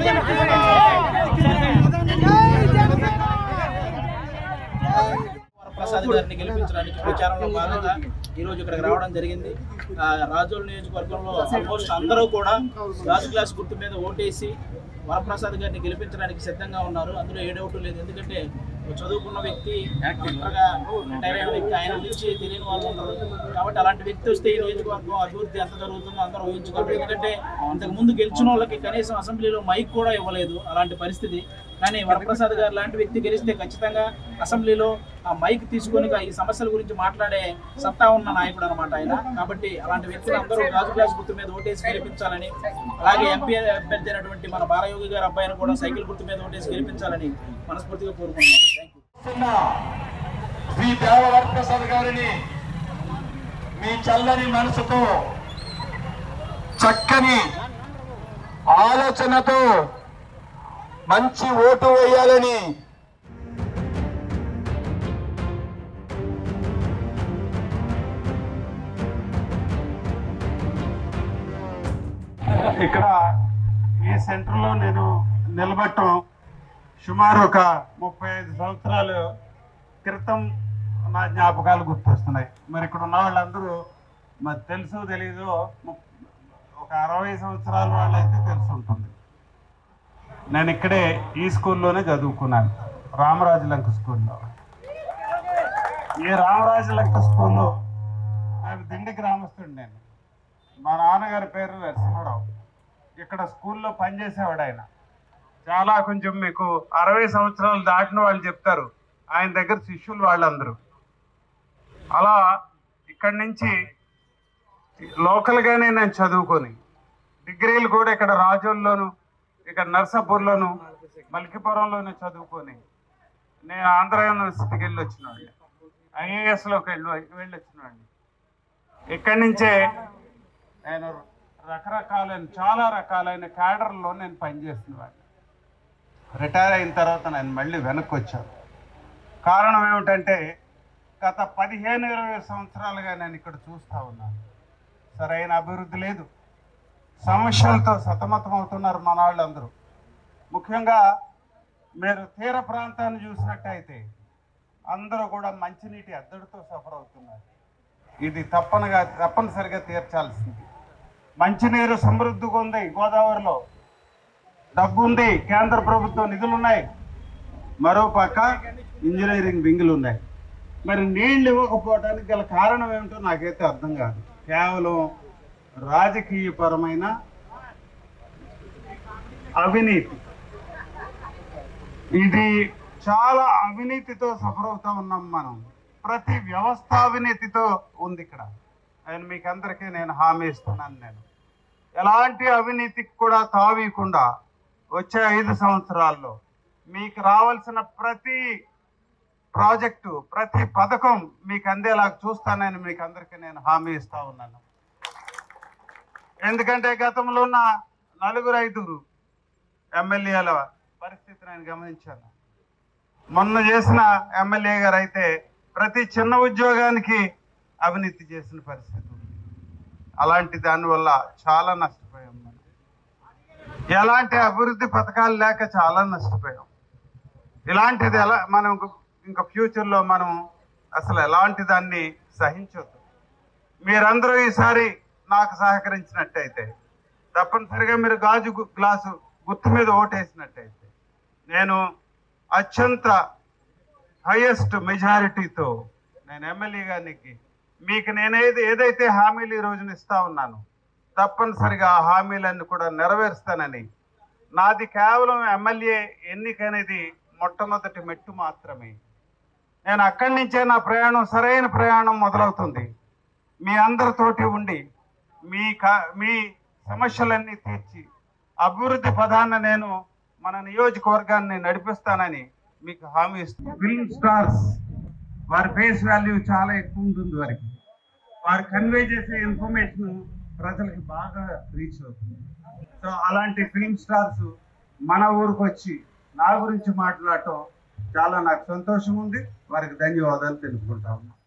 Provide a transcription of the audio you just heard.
వరప్రసాద్ గారిని గెలిపించడానికి ప్రచారంలో భాగంగా ఈ రోజు ఇక్కడికి రావడం జరిగింది ఆ, రాజోల్ నియోజకవర్గంలో ఆల్మోస్ట్ అందరూ కూడా రాజు క్లాస్ గుర్తు మీద ఓటేసి వరప్రసాద్ గారిని గెలిపించడానికి సిద్ధంగా ఉన్నారు అందులో ఏ డౌట్ లేదు ఎందుకంటే చదువుకున్న వ్యక్తి ఒంటరిగా రిటైర్ అయిన వ్యక్తి ఆయన గురించి తెలియని వాళ్ళు ఉండరు కాబట్టి అలాంటి వ్యక్తి వస్తే ఈ నియోజకవర్గం అభివృద్ధి ఎంత జరుగుతుందో అందరూ ఊహించుకోవాలి ఎందుకంటే అంతకు ముందు గెలిచిన వాళ్ళకి కనీసం అసెంబ్లీలో మైక్ కూడా ఇవ్వలేదు అలాంటి పరిస్థితి కానీ వరప్రసాద్ గారు లాంటి వ్యక్తి గెలిస్తే ఖచ్చితంగా అసెంబ్లీలో ఆ మైక్ తీసుకొని ఈ సమస్యల గురించి మాట్లాడే సత్తా ఉన్న నాయకుడు అనమాట ఆయన కాబట్టి అలాంటి వ్యక్తులు అందరూ రాజు క్లాస్ గుర్తు మీద ఓటేసి గెలిపించాలని అలాగే ఎంపీ అభ్యర్థి అయినటువంటి మన బాలయోగి గారి అబ్బాయిని కూడా సైకిల్ గుర్తు మీద ఓటేసి గెలిపించాలని మనస్ఫూర్తిగా కోరుకుంటున్నాను థ్యాంక్ యూ ఉన్న శ్రీ దేవవరప్రసాద్ గారిని మీ చల్లని మనసుతో చక్కని ఆలోచనతో మంచి ఓటు వేయాలని ఇక్కడ ఈ సెంటర్లో నేను నిలబట్టం సుమారు ఒక ముప్పై ఐదు సంవత్సరాలు క్రితం నా జ్ఞాపకాలు గుర్తొస్తున్నాయి మరి ఇక్కడ ఉన్న వాళ్ళందరూ మరి తెలుసో తెలీదో ము- ఒక అరవై సంవత్సరాల వాళ్ళైతే తెలిసి ఉంటుంది నేను ఇక్కడే ఈ స్కూల్లోనే చదువుకున్నాను రామరాజు లంక స్కూల్లో ఈ రామరాజు లంక స్కూల్లో నాకు దిండి గ్రామస్తుడు నేను మా నాన్నగారి పేరు నరసింహరావు ఇక్కడ స్కూల్లో పనిచేసేవాడు ఆయన చాలా కొంచెం మీకు అరవై సంవత్సరాలు దాటిన వాళ్ళు చెప్తారు ఆయన దగ్గర శిష్యులు వాళ్ళందరూ అలా ఇక్కడి నుంచి లోకల్గానే నేను చదువుకొని డిగ్రీలు కూడా ఇక్కడ రాజోల్లోను ఇక్కడ నర్సాపూర్లోను మల్కిపురంలోను చదువుకొని నేను ఆంధ్ర యూనివర్సిటీకి వెళ్ళి వచ్చినాడు ఐఏఎస్లోకి వెళ్ళి వెళ్ళి వచ్చినాడు ఇక్కడి నుంచే నేను రకరకాలైన చాలా రకాలైన క్యాడర్లో నేను పనిచేస్తున్నాను రిటైర్ అయిన తర్వాత నేను మళ్ళీ వెనక్కి వచ్చాను కారణం ఏమిటంటే గత పదిహేను ఇరవై సంవత్సరాలుగా నేను ఇక్కడ చూస్తూ ఉన్నాను సరైన అభివృద్ధి లేదు సమస్యలతో సతమతం అవుతున్నారు మన వాళ్ళందరూ ముఖ్యంగా మీరు తీర ప్రాంతాన్ని చూసినట్టయితే అందరూ కూడా మంచినీటి అద్దడితో సఫర్ అవుతున్నారు ఇది తప్పనగా తప్పనిసరిగా తీర్చాల్సింది మంచినీరు సమృద్ధిగా ఉంది గోదావరిలో డబ్బు ఉంది కేంద్ర ప్రభుత్వం నిధులు ఉన్నాయి మరో పక్క ఇంజనీరింగ్ వింగులు ఉన్నాయి మరి నీళ్ళు ఇవ్వకపోవడానికి గల కారణం ఏమిటో నాకైతే అర్థం కాదు కేవలం రాజకీయపరమైన అవినీతి ఇది చాలా అవినీతితో సఫర్ అవుతా ఉన్నాం మనం ప్రతి వ్యవస్థ అవినీతితో ఉంది ఇక్కడ ఆయన మీకు అందరికీ నేను హామీ ఇస్తున్నాను నేను ఎలాంటి అవినీతికి కూడా తావీయకుండా వచ్చే ఐదు సంవత్సరాల్లో మీకు రావాల్సిన ప్రతి ప్రాజెక్టు ప్రతి పథకం మీకు అందేలా చూస్తానని మీకు అందరికీ నేను హామీ ఇస్తా ఉన్నాను ఎందుకంటే గతంలో ఉన్న నలుగురు ఐదుగురు ఎమ్మెల్యేల పరిస్థితి నేను గమనించాను మొన్న చేసిన ఎమ్మెల్యే గారు అయితే ప్రతి చిన్న ఉద్యోగానికి అవినీతి చేసిన పరిస్థితి ఉంది అలాంటి దానివల్ల చాలా నష్టపోయాం మనం ఎలాంటి అభివృద్ధి పథకాలు లేక చాలా నష్టపోయాం ఇలాంటిది ఎలా మనం ఇంక- ఇంకా ఫ్యూచర్లో మనం అసలు ఎలాంటి దాన్ని సహించొద్దు మీరందరూ ఈసారి నాకు సహకరించినట్టయితే తప్పనిసరిగా మీరు గాజు గు- గ్లాసు గుర్తు మీద ఓటేసినట్టయితే నేను అత్యంత హైయెస్ట్ మెజారిటీతో నేను ఎమ్మెల్యే గారికి మీకు నేనేది ఏదైతే హామీలు ఈ రోజున ఇస్తా ఉన్నాను తప్పనిసరిగా ఆ హామీలన్నీ కూడా నెరవేరుస్తానని నాది కేవలం ఎమ్మెల్యే ఎన్నిక అనేది మొట్టమొదటి మెట్టు మాత్రమే నేను అక్కడి నుంచే నా ప్రయాణం సరైన ప్రయాణం మొదలవుతుంది మీ అందరితోటి ఉండి మీ కా- మీ సమస్యలన్నీ తీర్చి అభివృద్ధి పదాన్ని నేను మన నియోజకవర్గాన్ని నడిపిస్తానని మీకు హామీ ఇస్తున్నాను ఫిల్మ్ స్టార్స్ వారి ఫేస్ వాల్యూ చాలా ఎక్కువ ఉంటుంది వారికి వారు కన్వే చేసే ఇన్ఫర్మేషన్ ప్రజలకి బాగా రీచ్ అవుతుంది సో అలాంటి ఫిల్మ్ స్టార్స్ మన ఊరికి వచ్చి నా గురించి మాట్లాడటం చాలా నాకు సంతోషం ఉంది వారికి ధన్యవాదాలు తెలుపుకుంటా ఉన్నాను